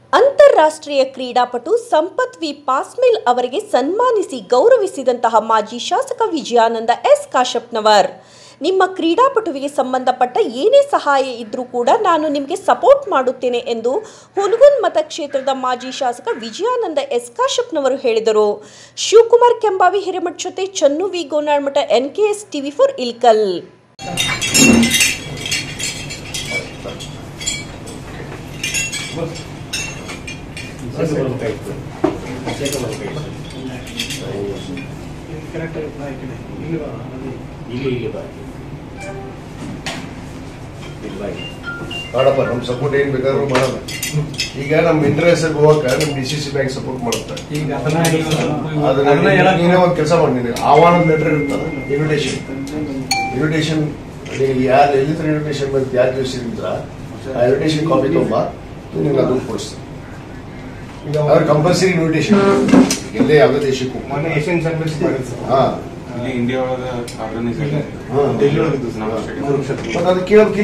ಅಂತಾರಾಷ್ಟ್ರೀಯ ಕ್ರೀಡಾಪಟು ಸಂಪತ್ ವಿ ಪಾಸ್ಮಿಲ್ ಅವರಿಗೆ ಸನ್ಮಾನಿಸಿ ಗೌರವಿಸಿದಂತಹ ಮಾಜಿ ಶಾಸಕ ವಿಜಯಾನಂದ ಎಸ್ ಕಾಶಪ್ಪನವರ್ ನಿಮ್ಮ ಕ್ರೀಡಾಪಟುವಿಗೆ ಸಂಬಂಧಪಟ್ಟ ಏನೇ ಸಹಾಯ ಇದ್ರೂ ಕೂಡ ನಾನು ನಿಮಗೆ ಸಪೋರ್ಟ್ ಮಾಡುತ್ತೇನೆ ಎಂದು ಹುನಗುನ್ ಮತಕ್ಷೇತ್ರದ ಮಾಜಿ ಶಾಸಕ ವಿಜಯಾನಂದ ಎಸ್ ಕಾಶಪ್ಪನವರು ಹೇಳಿದರು ಶಿವಕುಮಾರ್ ಕೆಂಬಾವಿ ಹಿರೇಮಠ್ ಜೊತೆ Channu V Gonalmath N K S TV for Ilkal ಇಲ್ಲಿ ಇಲ್ಲಿ ಬಾ ಇಲ್ಲಿ ಬಾ ಮಾಡಪ್ಪ ನಮ್ ಸಪೋರ್ಟ್ ಏನ್ ಬೇಕಾದ್ರೂ ಮಾಡೋಣ ಈಗ ನಮ್ ಇಂಟರ್ನ್ಯಾಷನಲ್ ಹೋಗಕ್ಕ ನಮ್ D C C bank support ಮಾಡುತ್ತೆ ಈಗ ಅದನ್ನ ಅದನ್ನ ಅದನ್ನ ಹೇಳಕ್ ನೀನೇ ಒಂದ್ ಕೆಲಸ ಮಾಡಿ ನೀನು ಆಹ್ವಾನದ ಲೆಟರ್ ಇರ್ತದ ಇನ್ವಿಟೇಷನ್ ಇನ್ವಿಟೇಷನ್ ಯಾರು ಎಲ್ಲಿದ್ರ ಇನ್ವಿಟೇಷನ್ ಬಂದು ಯಾರು ತಿಳಿಸಿದ್ರ ಆ ಇನ್ವಿಟೇಷನ್ ಕಾಪಿ ತುಂಬ ನಿನ್ನ ದುಡ್ಡು ಕೊಡಿಸ್ತೀನಿ ಅವ್ರ ಕಂಪಲ್ಸರಿ ಇನ್ವಿಟೇಷನ್ ಎಲ್ಲೇ ಯಾವುದೇ ದೇಶಕ್ಕೂ ಮೊನ್ನೆ ಏಷ್ಯನ್ ಚಾಂಪಿಯನ್ಶಿಪ್ ಆಗಿತ್ತು ಸರ್ ಹಾ ಇಲ್ಲಿ ಇಂಡಿಯಾ ಒಳಗ ಆರ್ಗನೈಸ್ ಆಗಿದೆ ಹಾ. ಡೆಲ್ಲಿ ಒಳಗಿದ್ದು ಸರ್ ನಮ್ಮ ಕುರುಕ್ಷೇತ್ರ ಮತ್ತೆ ಅದು ಕೇಳೋದಕ್ಕೆ